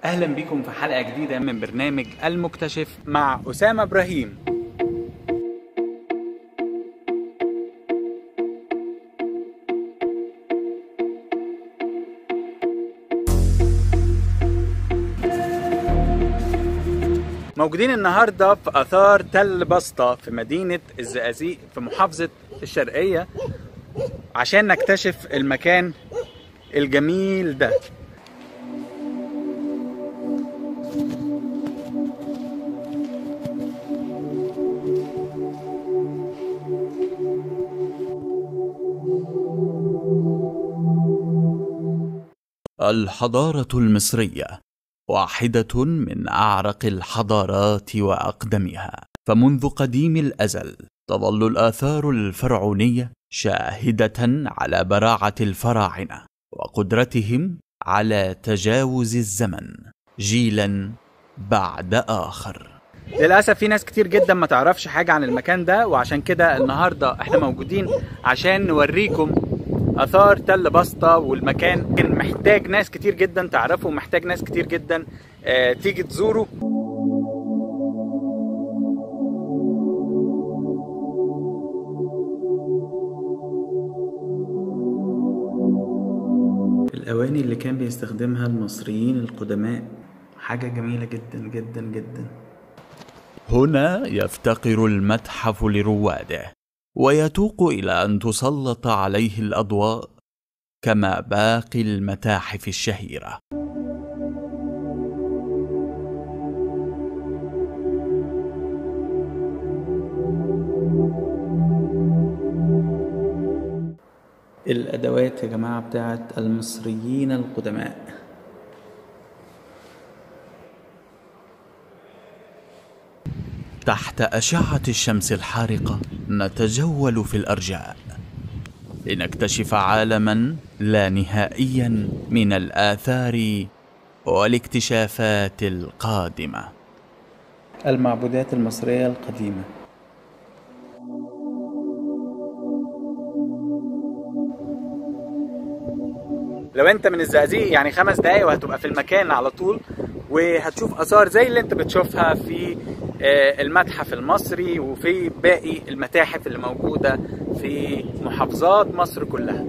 اهلا بكم في حلقه جديده من برنامج المكتشف مع اسامه ابراهيم موجودين النهارده في اثار تل بسطه في مدينه الزقازيق في محافظه الشرقيه عشان نكتشف المكان الجميل ده الحضارة المصرية واحدة من أعرق الحضارات وأقدمها، فمنذ قديم الأزل تظل الآثار الفرعونية شاهدة على براعة الفراعنة وقدرتهم على تجاوز الزمن جيلا بعد آخر. للاسف في ناس كتير جدا ما تعرفش حاجه عن المكان ده وعشان كده النهارده احنا موجودين عشان نوريكم اثار تل بسطه والمكان كان محتاج ناس كتير جدا تعرفه ومحتاج ناس كتير جدا آه، تيجي تزوره الأواني اللي كان بيستخدمها المصريين القدماء حاجة جميلة جدا جدا جدا هنا يفتقر المتحف لرواده ويتوق الى ان تسلط عليه الاضواء كما باقي المتاحف الشهيره الأدوات يا جماعة بتاعت المصريين القدماء تحت اشعه الشمس الحارقه نتجول في الارجاء لنكتشف عالما لا نهائيا من الاثار والاكتشافات القادمه المعبودات المصرية القديمة لو انت من الزقازيق يعني خمس دقايق وهتبقى في المكان على طول وهتشوف اثار زي اللي انت بتشوفها في آه، المتحف المصري وفي باقي المتاحف اللي موجودة في محافظات مصر كلها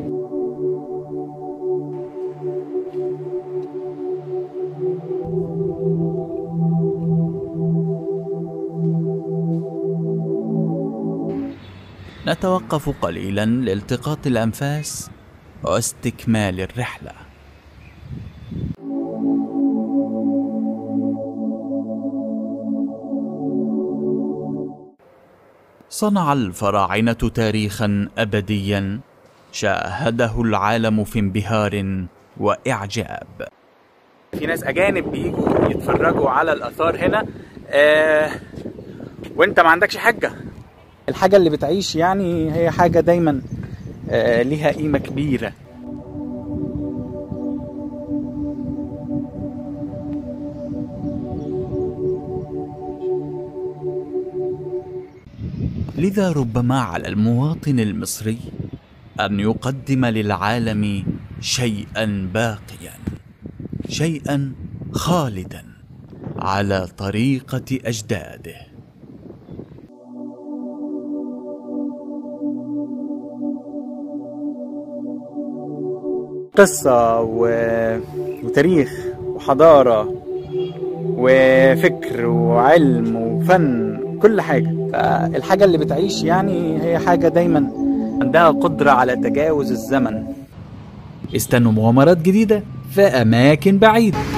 نتوقف قليلا لالتقاط الانفاس واستكمال الرحله صنع الفراعنه تاريخا ابديا شاهده العالم في انبهار واعجاب في ناس اجانب بيجوا يتفرجوا على الاثار هنا آه وانت ما عندكش حاجه الحاجه اللي بتعيش يعني هي حاجه دايما آه ليها قيمه كبيره لذا ربما على المواطن المصري ان يقدم للعالم شيئا باقيا شيئا خالدا على طريقه اجداده قصه و... وتاريخ وحضاره وفكر وعلم وفن كل حاجه فالحاجه اللي بتعيش يعني هي حاجه دايما عندها قدره على تجاوز الزمن استنوا مغامرات جديده في اماكن بعيده